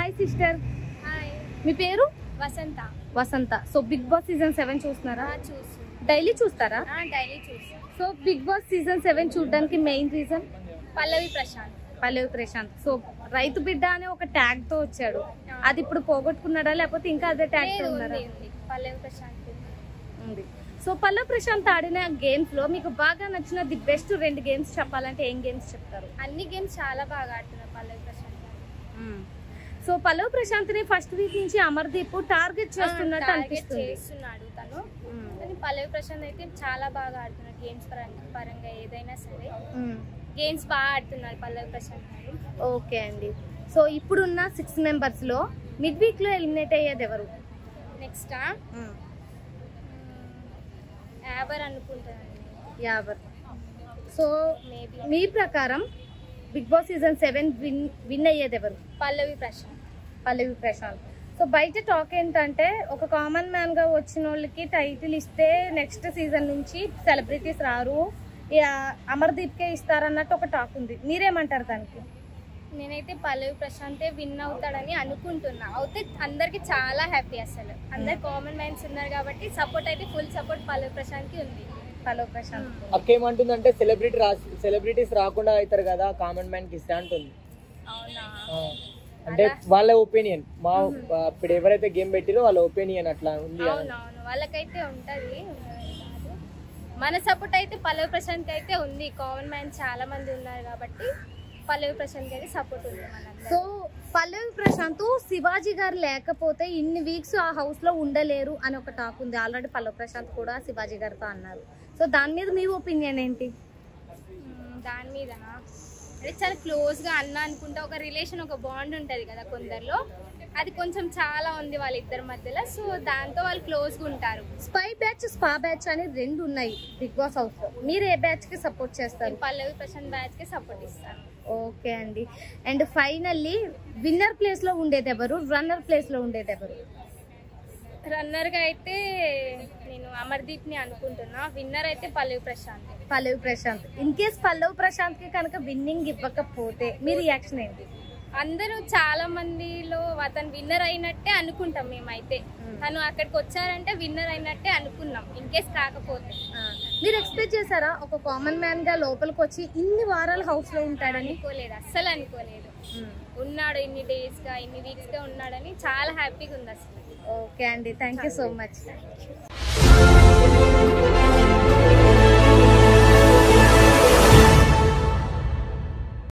Hi sister hi మీ పేరు Vasantha Vasantha so Bigg Boss season seven చూస్తున్నారా చూసు డైలీ చూస్తారా డైలీ చూసు so Bigg Boss season seven చూడడానికి main reason Pallavi Prashanth Pallavi Prashanth so రైతు బిడ్డ అనే ఒక ట్యాగ్ తో వచ్చాడు అది ఇప్పుడు పోగొట్టుకున్నాడా లేకపోతే ఇంకా అదే ట్యాగ్ తో లేదు, ఉన్నారా ఉంది ఉంది పల్లవి ప్రశాంత్ ఉంది. ఉంది సో పల్లవి ప్రశాంత్ ఆడిన గేమ్స్ లో మీకు బాగా నచ్చిన ది బెస్ట్ రెండు గేమ్స్ చెప్పాలంటే ఏం గేమ్స్ చెప్తారు అన్ని గేమ్స్ చాలా బాగా ఆడుతున్నారు పల్లవి ప్రశాంత్ గారు. సో పల్లవి ప్రశాంత్ ని ఫస్ట్ వీక్ నుంచి అమర్దీప్ టార్గెట్ చేస్తున్నట్టు టార్గెట్ అనిపిస్తుంది చేస్తున్నాడు తను కానీ పల్లవి ప్రశాంత్ అయితే చాలా బాగా ఆడుతున్నాడు గేమ్స్ పరంగా పరంగా ఏదైనా సరే గేమ్స్ బాగా ఆడుతున్నారు పల్లవి ప్రశాంత్ గారు ఓకే అండి సో ఇప్పుడున్న సిక్స్ మెంబర్స్ లో మిడ్ వీక్ లో ఎలిమినేట్ అయ్యేది ఎవరు నెక్స్ట్ యావర్ అనుకుంటానండి యావర్ సో మేబీ మీ ప్రకారం Bigg Boss season seven win win అయ్యేది ఎవరు పల్లవి ప్రశాంత్ పల్లవి ప్రశాంత్ సో బయట టాక్ ఏంటంటే ఒక కామన్ మ్యాన్ గా వచ్చిన వాళ్ళకి టైటిల్ ఇస్తే నెక్స్ట్ సీజన్ నుంచి సెలబ్రిటీస్ రారు ఇక అమర్దీప్ కే ఇస్తారన్నట్టు ఒక టాక్ ఉంది మీరేమంటారు దానికి నేనైతే పల్లవి ప్రశాంతే విన్ అవుతాడని అనుకుంటున్నా అయితే అందరికి చాలా హ్యాపీ అసలు అందరు కామన్ మ్యాన్స్ ఉన్నారు కాబట్టి సపోర్ట్ అయితే ఫుల్ సపోర్ట్ పల్లవి ప్రశాంత్ కి ఉంది పల్లవి ప్రశాంత్ అక్క ఏమంటుందంటే సెలబ్రిటీ రా సెలబ్రిటీస్ రాకుండా అవుతారు కదా కామన్ మ్యాన్ కి ఇస్తే అంటుంది అవునా ఆ, అంటే వాళ్ళ ఒపీనియన్ మా ఆ, ఇప్పుడు ఎవరైతే గేమ్ పెట్టిరో వాళ్ళ ఒపీనియన్ అట్లా ఉంది అని. అవునవును వాళ్ళకైతే ఉంటది ఉండదని కాదు. మన సపోర్ట్ అయితే పల్లవి ప్రశాంత్ అయితే ఉంది కామన్ మ్యాన్ చాలా మంది ఉన్నారు కాబట్టి పల్లవి ప్రశాంత్ అయితే సపోర్ట్ ఉంది మనందరం సో పల్లవి ప్రశాంత్ శివాజీ గారు లేకపోతే ఇన్ని వీక్స్ ఆ హౌస్ లో ఉండలేరు అని ఒక టాక్ ఉంది ఆల్రెడీ పల్లవి ప్రశాంత్ కూడా శివాజీ గారితో అన్నారు సో దాని మీద మీ ఒపీనియన్ ఏంటి మ్మ్, దాని మీద అంటే చాలా క్లోజ్ గా అన్న అనుకుంటా ఒక రిలేషన్ ఒక బాండ్ ఉంటది కదా కొందరిలో అది కొంచెం చాలా ఉంది వాళ్ళిద్దరి మధ్యలో సో దాంతో వాళ్ళు క్లోజ్ గా ఉంటారు స్పై బ్యాచ్ స్పా బ్యాచ్ అని రెండు ఉన్నాయి బిగ్ బాస్ హౌస్ లో మీరు ఏ బ్యాచ్ కి సపోర్ట్ చేస్తారు నేను పల్లవి ప్రశాంత్ బ్యాచ్ కి సపోర్ట్ ఇస్తాను ఓకే అండి అండ్ ఫైనల్లీ విన్నర్ ప్లేస్ లో ఉండేది ఎవరు రన్నర్ ప్లేస్ లో ఉండేది ఎవరు రన్నర్ గా అయితే నేను అమర్దీప్ ని అనుకుంటున్నా విన్నర్ అయితే పల్లవి ప్రశాంత్ పల్లవి ప్రశాంత్ ఇన్ కేస్ పల్లవి ప్రశాంత్ కి కనుక విన్నింగ్ ఇవ్వకపోతే మీ రియాక్షన్ ఏంటి అందరూ చాలా మందిలో అతను విన్నర్ అయినట్టే అనుకుంటాం మేమైతే తను అక్కడికి వచ్చారంటే విన్నర్ అయినట్టే అనుకున్నాం ఇన్ కేస్ కాకపోతే ఆ, మీరు ఎక్స్పెక్ట్ చేశారా ఒక కామన్ మ్యాన్ గా లోపలికి వచ్చి ఇన్ని వారాలు హౌస్ లో ఉంటాడని అనుకోలేదు అస్సలు అనుకోలేదు ఉన్నాడు ఇన్ని డేస్ గా ఇన్ని వీక్స్ గా ఉన్నాడని చాలా హ్యాపీగా ఉంది అసలు ఓకే అండి థ్యాంక్ యూ సో మచ్